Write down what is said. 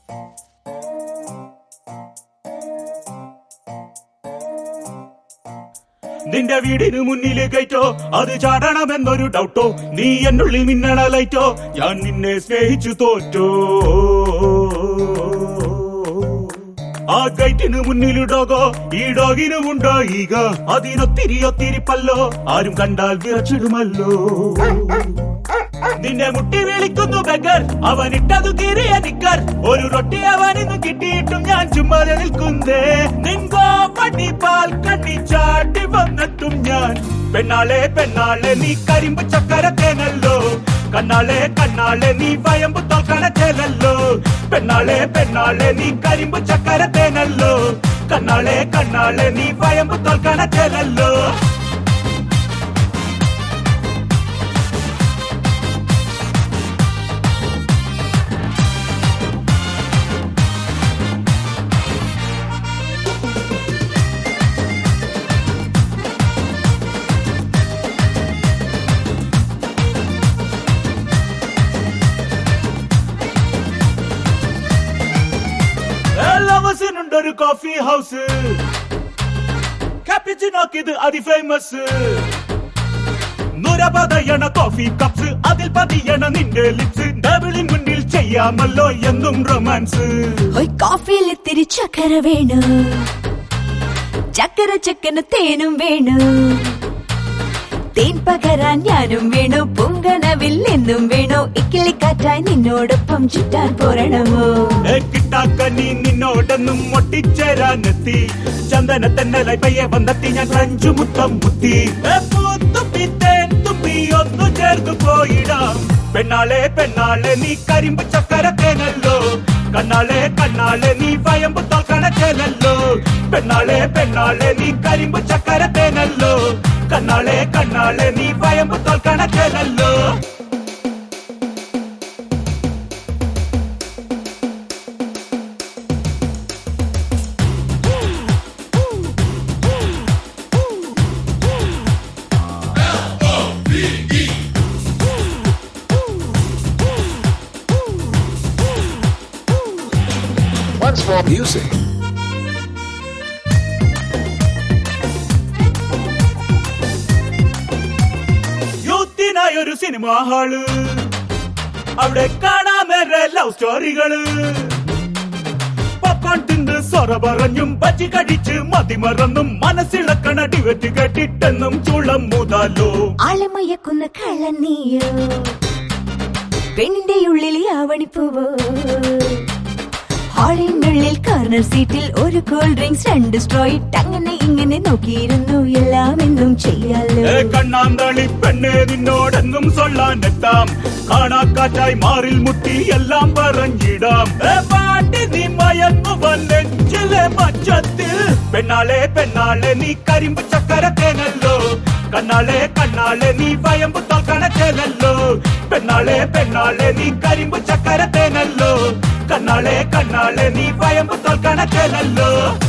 നിന്റെ വീടിന് മുന്നില് കയറ്റോ അത് ചാടണമെന്നൊരു ഡൗട്ടോ നീ എന്നുള്ളിൽ മിന്നണ ലൈറ്റോ ഞാൻ നിന്നെ സ്നേഹിച്ചു തോറ്റോ ആ ഗൈറ്റിന് മുന്നിൽ ഡോഗോ ഈ ഡോഗിനുമുണ്ടോ ഈഗ അതിനൊത്തിരി ഒത്തിരി പല്ലോ ആരും കണ്ടാൽ വിറച്ചിടുമല്ലോ നിന്നെ മുട്ടി വിളിക്കുന്നു ബെഗർ അവൻ ഇട്ടതു കീറിയ നിക്കർ ഒരു റൊട്ടി അവനിന്ന് കിട്ടിയിട്ടും ഞാൻ ചുമ്മാതെ നിൽക്കുന്നേ നിൻകോ പട്ടി പാൽ കണ്ണി ചാട്ടി വന്നിട്ടും ഞാൻ പെണ്ണാളെ പെണ്ണാളെ നീ കരിമ്പ് ചക്കര തേനല്ലോ കണ്ണാളെ കണ്ണാളെ നീ വയമ്പ് തോക്കണ ചേലല്ലോ പെണ്ണാളെ പെണ്ണാളെ നീ കരിമ്പ് ചക്കര തേനല്ലോ കണ്ണാളെ കണ്ണാളെ നീ വയമ്പ് തോൽക്കണ ചേലല്ലോ ലവസിനുണ്ടൊരു കോഫി ഹൗസ് കാപ്പിച്ചിനോക്കിത് അതി ഫേമസ് നുരപതയണ കോഫി കപ്സ് അതിൽ പതിയണ നിന്റെ ലിപ്സ് ഡബിളിൻ മുന്നിൽ ചെയ്യാമല്ലോ എന്നും റൊമാൻസ് ഒരു കോഫിയിൽ ഇത്തിരി ചക്കര വേണു ചക്കര ചക്കന് തേനും വേണു തേൻ പകരാൻ ഞാനും വേണു പൊങ്കനവിൽ നിന്നും വേണു ഇക്കിളിക്കാറ്റായി നിന്നോടൊപ്പം ചുറ്റാൻ പോരണമോ ഏ കിട്ടാക്കനി നിന്നോടെന്നും ഒട്ടിച്ചേരാനെത്തി ചന്ദന തെന്നലായി പയ്യെ വന്നെത്തി ഞാൻ അഞ്ചു മുത്തം മുത്തി ഏ പൂത്തുമ്പി തേൻ തുമ്പി ഒന്നു ചേർത്ത് പോയിടാം പെണ്ണാളെ പെണ്ണാളെ നീ കരിമ്പ് ചക്കര തേനല്ലോ കണ്ണാളെ കണ്ണാളെ നീ വയമ്പ് തോൽക്കണ ചേലല്ലോ പെണ്ണാളെ പെണ്ണാളെ നീ കരിമ്പ് ചക്കര തേനല്ലോ കണ്ണാളെ കണ്ണാളെ നീ വയമ്പ് തോൽക്കണ ചേലല്ലോ Once more music. യൂത്തിനായി ഒരു സിനിമ ഹാള് അവിടെ കാണാമേറെ ലവ് സ്റ്റോറികള് പോപ്കോൺ തിന്ന് സൊറ പറഞ്ഞും ബജി കടിച്ച് മതിമറന്നും മനസ്സിളക്കണ ഡിവറ്റ് കേട്ടിട്ടെന്നും ചുളം മുതാലോ ആളമയക്കുന്ന കള്ളനീയോ പെണ്ണിന്റെ ഉള്ളിൽ ആവണിപ്പൂവോ ഹാളിനുള്ളിൽ കോർണർ സീറ്റിൽ ഒരു കൂൾ ഡ്രിങ്ക്സ് രണ്ട് സ്ട്രോയിറ്റ് അങ്ങനെ ഇങ്ങനെ നോക്കിയിരുന്നു എല്ലാം എന്നും ചെയ്യാലോ ഏ കണ്ണാന്തളി പെണ്ണെ നിന്നോടെന്നും സൊല്ലാനെത്താം കാണാക്കാറ്റായി മാറിൽ മുട്ടി എല്ലാം പറഞ്ഞിടാം ഏ പാട്ടി നീ മയങ്ങുവൻ നെഞ്ചിലെ മച്ചത്തിൽ പെണ്ണാളെ പെണ്ണാളെ നീ കരിമ്പ് ചക്കര തേനല്ലോ കണ്ണാളെ കണ്ണാളെ നീ വയമ്പ് തോൽക്കണ ചേലല്ലോ പെണ്ണാളെ പെണ്ണാളെ നീ കരിമ്പ് ചക്കര തേനല്ലോ കണ്ണാളെ കണ്ണാളെ നീ വയമ്പ് തോൽക്കണ ചേലല്ലോ